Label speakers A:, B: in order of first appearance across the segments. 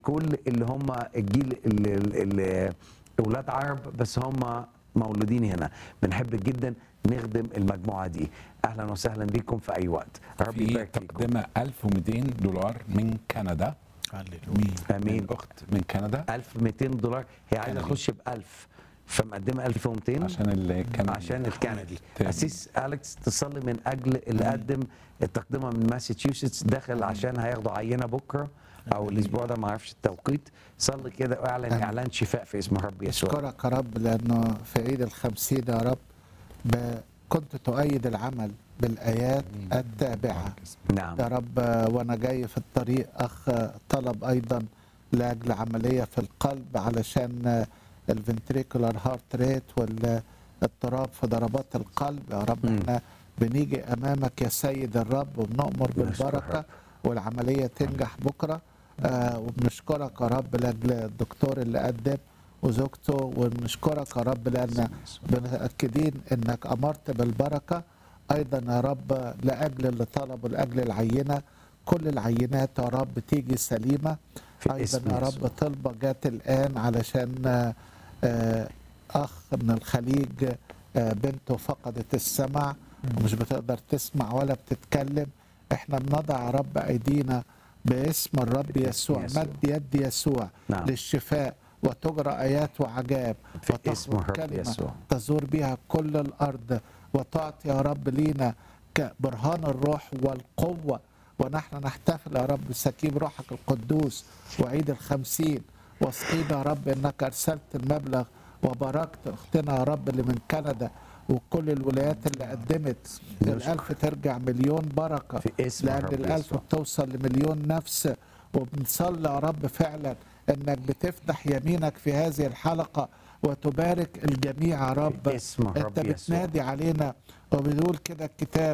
A: كل اللي هم الجيل اللي, اللي اولاد عرب بس هم مولودين هنا بنحب جدا نخدم المجموعه دي اهلا وسهلا بيكم في اي وقت ربي
B: في
A: يبارك فيكم
B: تقدمه 1200 دولار من كندا
C: هللويا
A: امين
B: من اخت من كندا
A: 1200 دولار هي عايزه
B: كندي.
A: تخش ب 1000 فمقدمه 1200
B: عشان الكندي
A: عشان الكندي
B: تاني.
A: اسيس اليكس تصلي من اجل اللي قدم التقدمه من ماساتشوستس داخل عشان هياخدوا عينه بكره او الاسبوع ده ما اعرفش التوقيت صلي كده واعلن
C: آمين.
A: اعلان شفاء في اسم الرب يسوع
C: اشكرك يا رب لانه في عيد الخمسين يا رب ب- كنت تؤيد العمل بالايات التابعه
A: نعم
C: يا رب وانا جاي في الطريق اخ طلب ايضا لاجل عمليه في القلب علشان الفنتريكولار هارت ريت والاضطراب في ضربات القلب يا رب
A: مم.
C: احنا بنيجي امامك يا سيد الرب وبنؤمر
A: نشكر
C: بالبركه
A: رب.
C: والعمليه تنجح بكره آه وبنشكرك يا رب لاجل الدكتور اللي قدم وزوجته وبنشكرك يا رب لان متاكدين انك امرت بالبركه ايضا يا رب لاجل اللي طلبوا لاجل العينه كل العينات يا رب تيجي سليمه
A: في اسم
C: ايضا يا
A: يسوع.
C: رب طلبه جات الان علشان آه، آه، اخ من الخليج آه، بنته فقدت السمع ومش بتقدر تسمع ولا بتتكلم احنا بنضع يا رب ايدينا باسم الرب
A: باسم
C: يسوع
A: يسوع.
C: مد يد يسوع
A: نعم.
C: للشفاء وتجرى ايات وعجاب
A: في
C: وتخرج
A: اسم الرب
C: كلمة
A: يسوع.
C: تزور بها كل الارض وتعطي يا رب لينا برهان الروح والقوه ونحن نحتفل يا رب بسكيب روحك القدوس وعيد الخمسين واثقين يا رب انك ارسلت المبلغ وباركت اختنا يا رب اللي من كندا وكل الولايات اللي قدمت الالف ترجع مليون بركه
A: في اسم
C: لان
A: الرب
C: الالف
A: يسوع.
C: بتوصل لمليون نفس وبنصلي يا رب فعلا انك بتفتح يمينك في هذه الحلقه وتبارك الجميع يا رب
A: باسم الرب
C: انت
A: يسوع.
C: بتنادي علينا وبتقول كده الكتاب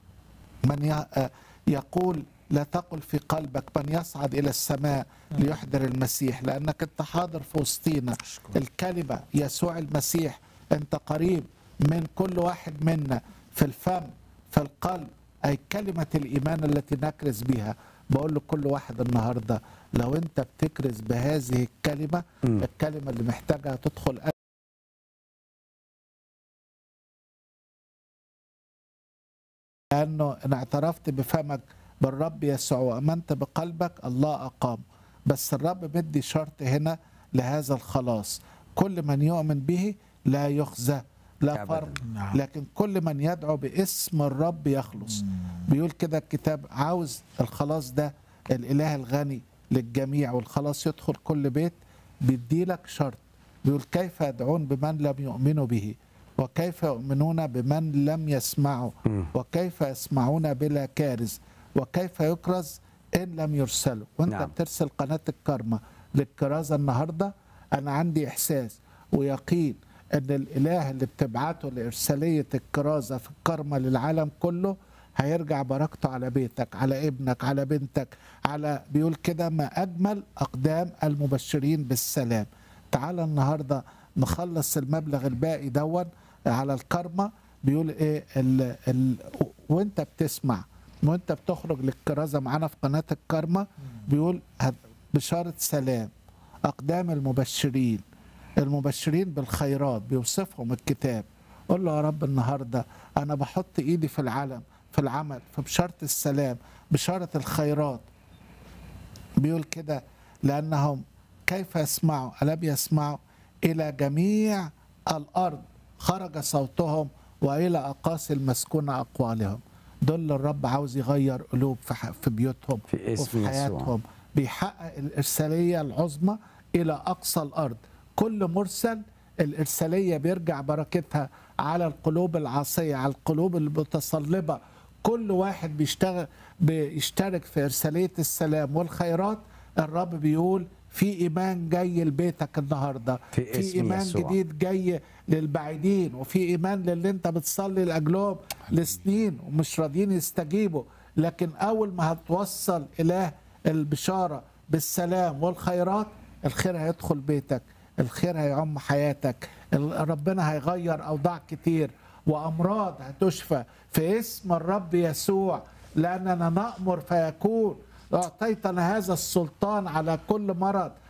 C: من ي- يقول لا تقل في قلبك من يصعد الى السماء ليحضر المسيح لانك انت حاضر في وسطينا الكلمه يسوع المسيح انت قريب من كل واحد منا في الفم في القلب اي كلمه الايمان التي نكرز بها بقول لكل واحد النهارده لو انت بتكرز بهذه الكلمه
A: مم.
C: الكلمه اللي محتاجها تدخل لانه ان اعترفت بفمك بالرب يسوع وامنت بقلبك الله اقام بس الرب مدي شرط هنا لهذا الخلاص كل من يؤمن به لا يخزى لا
A: أبداً.
C: فرق لكن كل من يدعو باسم الرب يخلص بيقول كده الكتاب عاوز الخلاص ده الاله الغني للجميع والخلاص يدخل كل بيت بيديلك شرط بيقول كيف يدعون بمن لم يؤمنوا به وكيف يؤمنون بمن لم يسمعوا وكيف يسمعون بلا كارز وكيف يكرز ان لم يرسلوا وانت
A: نعم.
C: نعم. بترسل قناه الكرمه للكرازه النهارده انا عندي احساس ويقين ان الاله اللي بتبعته لارساليه الكرازه في الكرمه للعالم كله هيرجع بركته على بيتك على ابنك على بنتك على بيقول كده ما اجمل اقدام المبشرين بالسلام تعال النهارده نخلص المبلغ الباقي دون على الكرمه بيقول ايه ال ال وانت بتسمع وانت بتخرج للكرازه معانا في قناه الكرمه بيقول هت- بشاره سلام اقدام المبشرين المبشرين بالخيرات بيوصفهم الكتاب قول له يا رب النهارده انا بحط ايدي في العلم في العمل في بشاره السلام بشاره الخيرات بيقول كده لأنهم كيف يسمعوا ألم يسمعوا إلى جميع الأرض خرج صوتهم وإلى أقاصي المسكونة أقوالهم دول الرب عاوز يغير قلوب في, ح- في بيوتهم
A: في اسم
C: وفي
A: يسوع.
C: حياتهم بيحقق الإرسالية العظمى إلى أقصى الأرض كل مرسل الإرسالية بيرجع بركتها على القلوب العاصية على القلوب المتصلبة كل واحد بيشتغل بيشترك في إرسالية السلام والخيرات الرب بيقول في إيمان جاي لبيتك النهاردة
A: في اسم
C: إيمان
A: يسوع.
C: جديد جاي للبعيدين وفي إيمان للي أنت بتصلي لأجلهم لسنين ومش راضيين يستجيبوا لكن أول ما هتوصل إله البشارة بالسلام والخيرات الخير هيدخل بيتك الخير هيعم حياتك ال- ربنا هيغير أوضاع كتير وأمراض هتشفى في اسم الرب يسوع لأننا نأمر فيكون اعطيتنا هذا السلطان على كل مرض